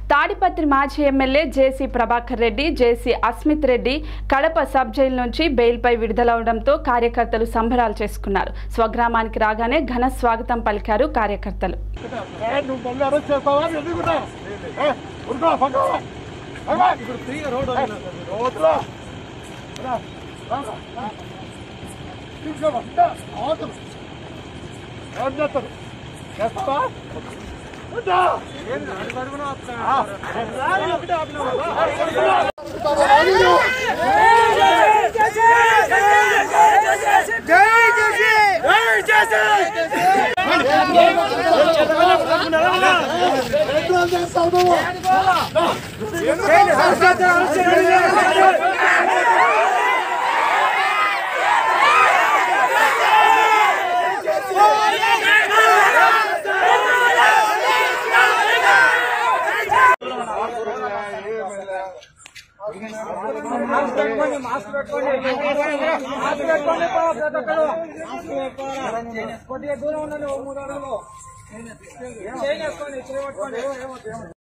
తాడిపత్రి మాజీ MLA JC Prabhakar Reddy JC Asmith Reddy Kadapa sub jail నుంచి బెయిల్పై విడుదలవడంతో కార్యకర్తలు సంబరాలు చేసుకున్నారు స్వగ్రామానికి రాగానే ఘన స్వాగతం పలికారు కార్యకర్తలు ఏ, నువ్వు మళ్ళీ అరెస్ట్ చేస్తావా ఎందుకున్నా ఉరుకో పక్కన ఇప్పుడు ఫ్రీగా రోడ్ రోడ్లో తీసుకో అవసరం ఏం చేస్తారు చేస్తావా వద్దా? ఆ, ఒకటే ఆపినావా? ఎట్లా చేస్తావు నువ్వు? కొద్దిగా దూరం ఉండండి ఓ మూడు అడుగులు